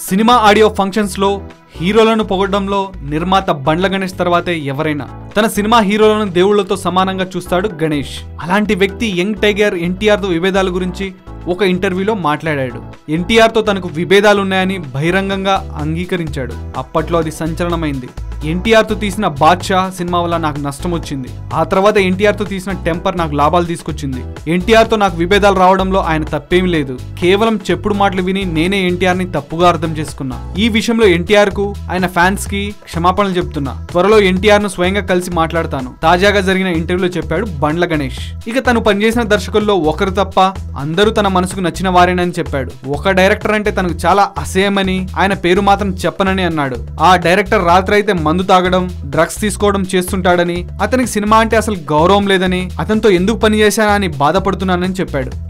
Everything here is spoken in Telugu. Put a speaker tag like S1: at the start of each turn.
S1: సినిమా ఆడియో ఫంక్షన్స్ లో హీరోలను పొగడంలో నిర్మాత బండ్ల గణేష్ తర్వాతే ఎవరైనా తన సినిమా హీరోలను దేవుళ్లతో సమానంగా చూస్తాడు గణేష్ అలాంటి వ్యక్తి యంగ్ టైగర్ ఎన్టీఆర్ తో విభేదాల గురించి ఒక ఇంటర్వ్యూలో మాట్లాడాడు ఎన్టీఆర్ తో తనకు విభేదాలు ఉన్నాయని బహిరంగంగా అంగీకరించాడు అప్పట్లో అది సంచలనమైంది ఎన్టీఆర్ తో తీసిన బాద్షా సినిమా వల్ల నాకు నష్టం వచ్చింది ఆ తర్వాత ఎన్టీఆర్ తో తీసిన టెంపర్ నాకు లాభాలు తీసుకొచ్చింది ఎన్టీఆర్ తో నాకు విభేదాలు రావడంలో ఆయన తప్పేమీ లేదు కేవలం చెప్పుడు మాటలు విని నేనే ఎన్టీఆర్ ని తప్పుగా అర్థం చేసుకున్నా ఈ విషయంలో ఎన్టీఆర్ కు ఆయన ఫ్యాన్స్ కి క్షమాపణలు చెప్తున్నా త్వరలో ఎన్టీఆర్ ను స్వయంగా కలిసి మాట్లాడతాను తాజాగా జరిగిన ఇంటర్వ్యూలో చెప్పాడు బండ్ల గణేష్ ఇక తను పనిచేసిన దర్శకుల్లో ఒకరు తప్ప అందరూ తన మనసుకు నచ్చిన వారేనని చెప్పాడు ఒక డైరెక్టర్ అంటే తనకు చాలా అసహ్యమని ఆయన పేరు మాత్రం చెప్పనని అన్నాడు ఆ డైరెక్టర్ రాత్రి అయితే మందు తాగడం డ్రగ్స్ తీసుకోవడం చేస్తుంటాడని అతనికి సినిమా అంటే అసలు గౌరవం లేదని అతనితో ఎందుకు పని చేశానా అని బాధపడుతున్నానని చెప్పాడు